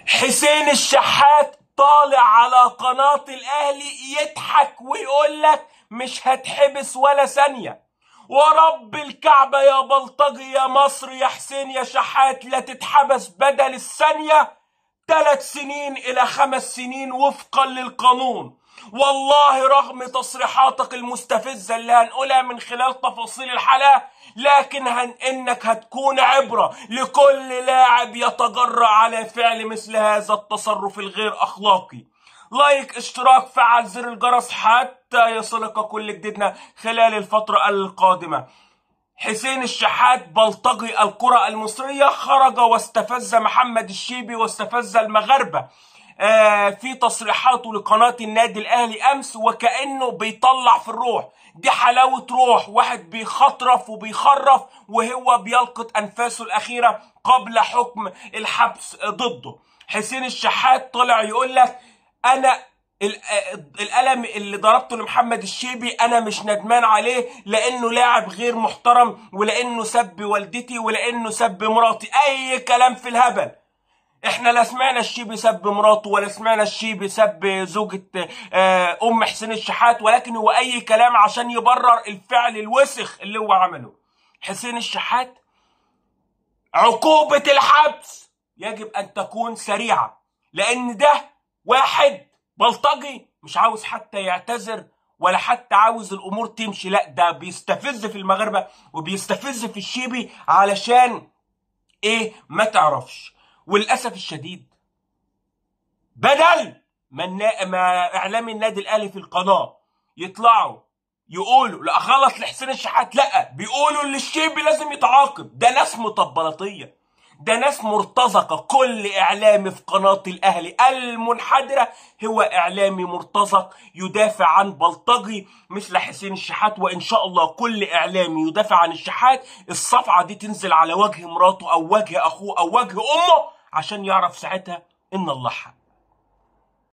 حسين الشحات طالع على قناة الأهلي يضحك ويقول لك مش هتحبس ولا ثانية ورب الكعبة يا بلطجي يا مصر يا حسين يا شحات لا تتحبس بدل الثانية ثلاث سنين إلى خمس سنين وفقا للقانون والله رغم تصريحاتك المستفزة اللي هنقولها من خلال تفاصيل الحلقة لكن هن إنك هتكون عبرة لكل لاعب يتجرأ على فعل مثل هذا التصرف الغير أخلاقي لايك اشتراك فعل زر الجرس حتى يصلك كل جديدنا خلال الفترة القادمة حسين الشحات بلطجي الكرة المصرية خرج واستفز محمد الشيبي واستفز المغاربة آه في تصريحاته لقناة النادي الأهلي أمس وكأنه بيطلع في الروح دي حلاوة روح واحد بيخطرف وبيخرف وهو بيلقط أنفاسه الأخيرة قبل حكم الحبس ضده حسين الشحات طلع يقول لك أنا ال- القلم اللي ضربته لمحمد الشيبي انا مش ندمان عليه لانه لاعب غير محترم ولانه سب والدتي ولانه سب مراتي اي كلام في الهبل احنا لا سمعنا الشيبي سب مراته ولا سمعنا الشيبي سب زوجة آه، ام حسين الشحات ولكن هو اي كلام عشان يبرر الفعل الوسخ اللي هو عمله حسين الشحات عقوبة الحبس يجب ان تكون سريعة لان ده واحد بلطجي مش عاوز حتى يعتذر ولا حتى عاوز الامور تمشي لا ده بيستفز في المغاربه وبيستفز في الشيبي علشان ايه ما تعرفش وللاسف الشديد بدل ما, النا... ما اعلامي النادي الاهلي في القناه يطلعوا يقولوا لا غلط لحسين الشحات لا بيقولوا ان الشيبي لازم يتعاقب ده ناس مطبلطيه ده ناس مرتزقة كل إعلامي في قناة الأهلي المنحدرة هو إعلامي مرتزق يدافع عن بلطجي مثل حسين الشحات وإن شاء الله كل إعلامي يدافع عن الشحات الصفعة دي تنزل على وجه مراته أو وجه أخوه أو وجه أمه عشان يعرف ساعتها إن الله حق